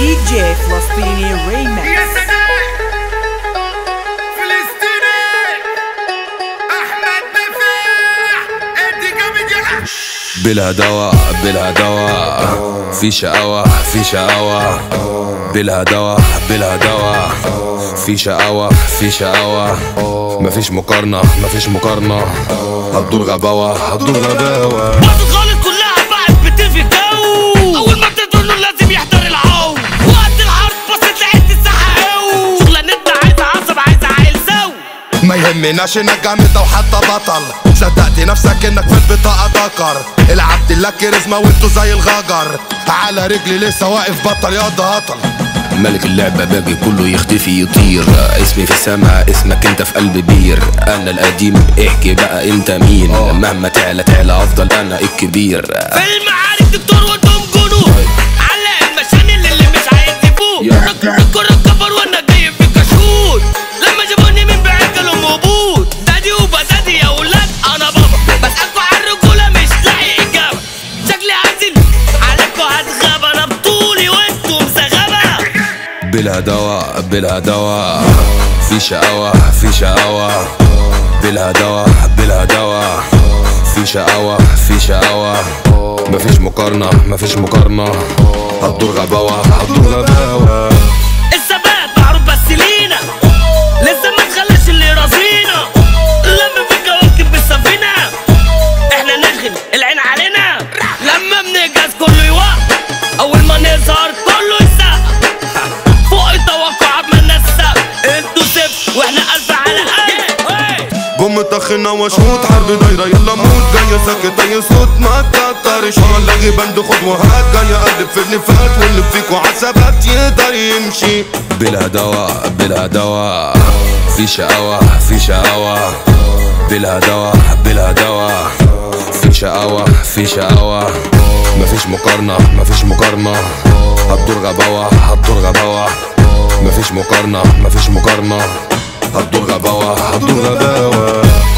دي جي فلسطيني ريمكس يا سلام فلسطيني احمد نفاح ادي جامد يا بلا دواء بلا دواء في شقاوة في شقاوة بلا دواء بلا دواء في شقاوة في شقاوة مفيش مقارنة مفيش مقارنة هتدور غباوة هتدور غباوة بعض خالص كلها بقت بتلفي الجو اول ما بتقدر له لازم يحضر العو وقت العرض بصيت لقيت الساحه قوي شغلانتنا عايزه عصب عايزه عيل سو ما يهمناش انك جامد او حتى بطل صدقت نفسك انك في البطاقة ذكر العبد لك كاريزما وانتو زي الغجر على رجلي لسه واقف بطل يا هطل ملك اللعبة باقي كله يختفي يطير اسمي في السما اسمك انت في قلب بير انا القديم احكي بقى انت مين مهما تعلى تعلى افضل انا الكبير في المعارك دكتور وانتم جنود علق المشانل اللي مش عايز يفوق رك رك ركبر وانا جاي في كشكول لما جابوني من بعيد قالوا مبوط دادي وبدادي يا ولاد انا بابا بسألكوا على الرجولة مش لاقي اجابة شكلي عازل عليكوا هتغاب انا بطولي وانتوا مسغبة بلا دواء بلا دواء في شقاوة في شقاوة بلا دواء بلا دواء في شقاوة في شقاوة مفيش مقارنة مفيش مقارنة هتدور غباوة هتدور غباوة الثبات معروف بس لينا لسه ما تخليش اللي يرازينا لما في كواكب بالسفينة احنا نرغن العين علينا لما بنجهز كله يوقف اول ما نظهر كله يسقف فوق التوقعات ما الناس سقف انتوا صفر واحنا الف على الف قوم طخنا وشوط حرب دايرة يلا موت جاية ساكت اي صوت ما تكترش هنلاقي بند خد وهات جاية اقلب في اللي فات واللي فيكوا عسبات يقدر يمشي بلا دواء بلا دواء في شقاوة في شقاوة بلا دواء بلا دواء في شقاوة في شقاوة مفيش مقارنة مفيش مقارنة هتدور غباوة هتدور غباوة مفيش مقارنة مفيش مقارنة هتدور غباوة هتدور غباوة